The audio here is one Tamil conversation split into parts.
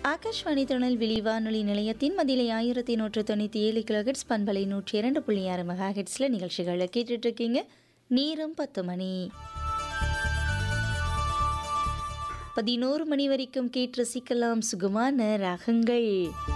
ஆகாஷ்வாணி திருநெல்வேலி வானொலி நிலையத்தின் மதிலை ஆயிரத்தி நூற்று தொண்ணூற்றி ஏழு கிலோஹெட்ஸ் பண்பலை நூற்றி இரண்டு புள்ளி ஆறு மெகா ஹெட்ஸில் நிகழ்ச்சிகளை கேட்டுட்டு இருக்கீங்க நேரம் பத்து மணி பதினோரு மணி வரைக்கும் கேட்டு ரசிக்கலாம் சுகமான ராகங்கள்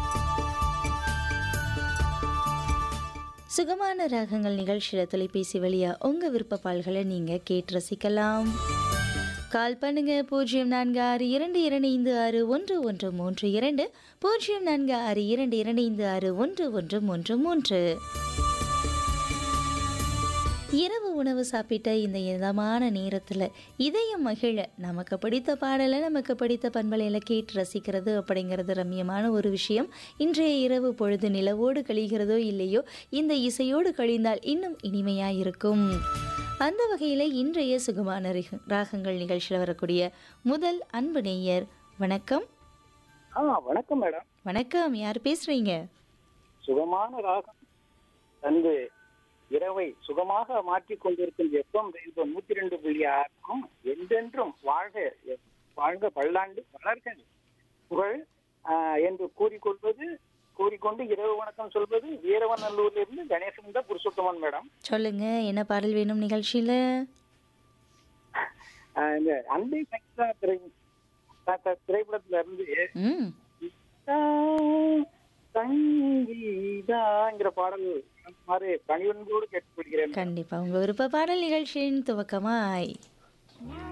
சுகமான ராகங்கள் நிகழ்ச்சியில் தொலைபேசி வழியா உங்கள் விருப்ப பால்களை நீங்கள் கேட்டு ரசிக்கலாம் கால் பண்ணுங்க பூஜ்ஜியம் நான்கு ஆறு இரண்டு இரண்டு ஐந்து ஆறு ஒன்று ஒன்று மூன்று இரண்டு பூஜ்ஜியம் நான்கு ஆறு இரண்டு இரண்டு ஐந்து ஆறு ஒன்று ஒன்று மூன்று மூன்று இரவு உணவு சாப்பிட்ட இந்த இதமான நேரத்தில் இதயம் மகிழ நமக்கு பிடித்த பாடலை நமக்கு பிடித்த பண்பலையில் கேட்டு ரசிக்கிறது அப்படிங்கிறது ரம்யமான ஒரு விஷயம் இன்றைய இரவு பொழுது நிலவோடு கழிகிறதோ இல்லையோ இந்த இசையோடு கழிந்தால் இன்னும் இனிமையாக இருக்கும் அந்த வகையில் இன்றைய சுகமான ரிக- ராகங்கள் நிகழ்ச்சியில் வரக்கூடிய முதல் அன்பு நேயர் வணக்கம் ஆ வணக்கம் மேடம் வணக்கம் யார் பேசுறீங்க சுகமான ராகம் தந்து இரவை சுகமாக மாற்றிக் கொண்டிருக்கும் எப்பம் ரெயின்போ நூத்தி ரெண்டு புள்ளி ஆறுக்கும் என்றென்றும் வாழ்க வாழ்க பல்லாண்டு வளர்க புகழ் ஆ, என்று கூறிக்கொள்வது கூறிக்கொண்டு இரவு வணக்கம் சொல்வது வீரவநல்லூர்ல இருந்து கணேசன் தான் புருஷோத்தமன் மேடம் சொல்லுங்க என்ன பாடல் வேணும் நிகழ்ச்சியில் ஆ, இந்த அன்பை சக்தா திரை த- த- திரைப்படத்துல இருந்து ம் சங்கீதாங்கிற பாடல் மாதிரி பணிவன்போடு கேட்டுக்கொள்கிறேன் கண்டிப்பா உங்க விருப்ப பாடல் நிகழ்ச்சியின் துவக்கமாய்